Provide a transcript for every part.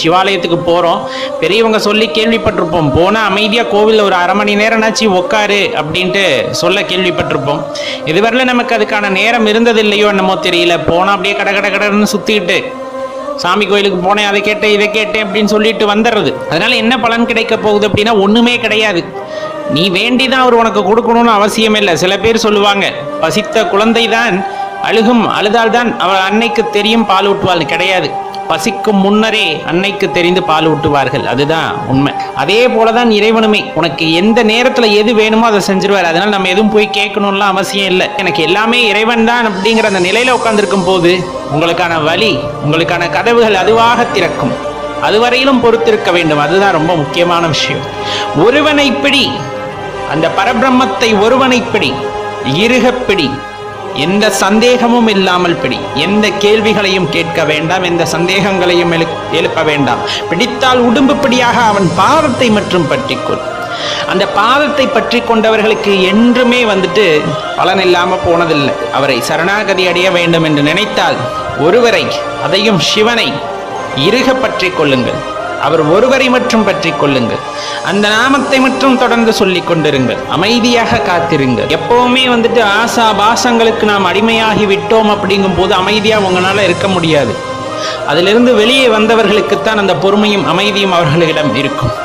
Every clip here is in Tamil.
சிவாலயத்துக்கு போகிறோம் பெரியவங்க சொல்லி கேள்விப்பட்டிருப்போம் போனால் அமைதியாக கோவிலில் ஒரு அரை மணி நேரம்னாச்சு உட்காரு அப்படின்ட்டு சொல்ல கேள்விப்பட்டிருப்போம் இதுவரையில நமக்கு அதுக்கான நேரம் இருந்ததில்லையோ என்னமோ தெரியல போனால் அப்படியே கட கட கடன்னு சுற்றிக்கிட்டு சாமி கோயிலுக்கு போனேன் அதை கேட்டேன் இதை கேட்டேன் அப்படின்னு சொல்லிட்டு வந்துடுறது அதனால என்ன பலன் கிடைக்க போகுது அப்படின்னா ஒண்ணுமே கிடையாது நீ வேண்டி தான் அவர் உனக்கு கொடுக்கணும்னு அவசியம் இல்லை சில பேர் சொல்லுவாங்க பசித்த குழந்தை தான் அழுகும் அழுதால்தான் அவள் அன்னைக்கு தெரியும் பால் ஊட்டுவாள் கிடையாது பசிக்கும் முன்னரே அன்னைக்கு தெரிந்து பால் ஊட்டுவார்கள் அதுதான் உண்மை அதே போலதான் இறைவனுமே உனக்கு எந்த நேரத்துல எது வேணுமோ அதை செஞ்சிருவார் அதனால நம்ம எதுவும் போய் கேட்கணும்லாம் அவசியம் இல்லை எனக்கு எல்லாமே இறைவன் தான் அப்படிங்கிற அந்த நிலையில உட்கார்ந்திருக்கும் போது உங்களுக்கான வழி உங்களுக்கான கதவுகள் அதுவாக திறக்கும் அதுவரையிலும் பொறுத்திருக்க வேண்டும் அதுதான் ரொம்ப முக்கியமான விஷயம் ஒருவனை பிடி அந்த பரபிரம்மத்தை ஒருவனை பிடி இருகப் பிடி எந்த சந்தேகமும் இல்லாமல் பிடி எந்த கேள்விகளையும் கேட்க வேண்டாம் எந்த சந்தேகங்களையும் எழு எழுப்ப வேண்டாம் பிடித்தால் உடும்பு பிடியாக அவன் பாதத்தை மட்டும் பற்றிக்கொள் அந்த பாதத்தை பற்றி கொண்டவர்களுக்கு என்றுமே வந்துட்டு பலன் இல்லாம போனதில்லை அவரை சரணாகதி அடைய வேண்டும் என்று நினைத்தால் ஒருவரை அதையும் சிவனை இறுக பற்றிக் கொள்ளுங்கள் அவர் ஒருவரை மட்டும் பற்றிக் கொள்ளுங்கள் அந்த நாமத்தை மட்டும் தொடர்ந்து சொல்லிக் கொண்டிருங்கள் அமைதியாக காத்திருங்கள் எப்பவுமே வந்துட்டு ஆசா பாசங்களுக்கு நாம் அடிமையாகி விட்டோம் அப்படிங்கும் போது அமைதியா உங்களால இருக்க முடியாது அதிலிருந்து வெளியே வந்தவர்களுக்குத்தான் அந்த பொறுமையும் அமைதியும் அவர்களிடம் இருக்கும்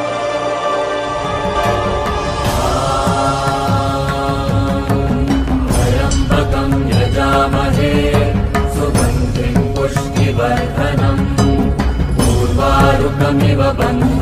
त्र्यम्बकं यजामहे सुगन्धिं पुष्टिवर्धनम् पूर्वारुकमिव बन्ध